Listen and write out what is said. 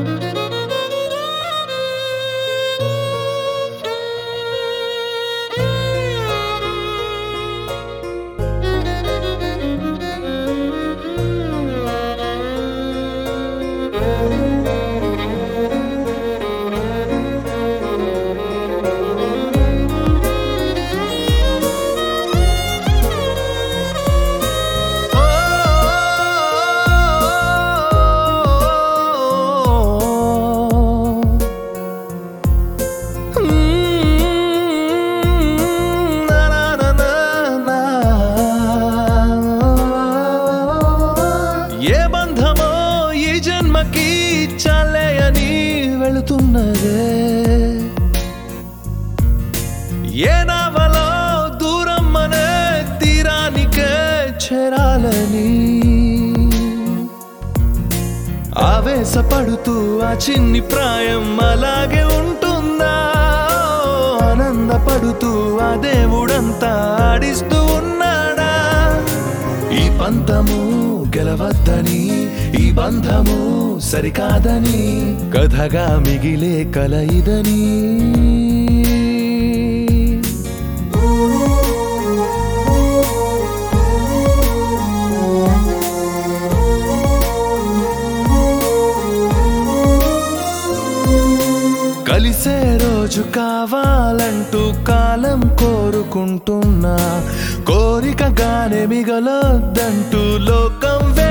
ఏ బంధమో ఈ జన్మకి చాలే అని వెళుతున్నదే ఏ నావలో దూరం అనే తీరానికే చేరాలని ఆవేశపడుతూ ఆ చిన్ని ప్రాయం అలాగే ఉంటుందా ఆనందపడుతూ ఆ దేవుడంతా ఆడిస్తూ ఉన్నాడా ఈ పంతము గెలవద్దని ఈ బంధము సరికాదని కథగా మిగిలే కల ఇదని కలిసే రోజు కావాలంటూ కాలం కోరుకుంటున్నా కోరికగానే మిగలొద్దంటూ లోకం వే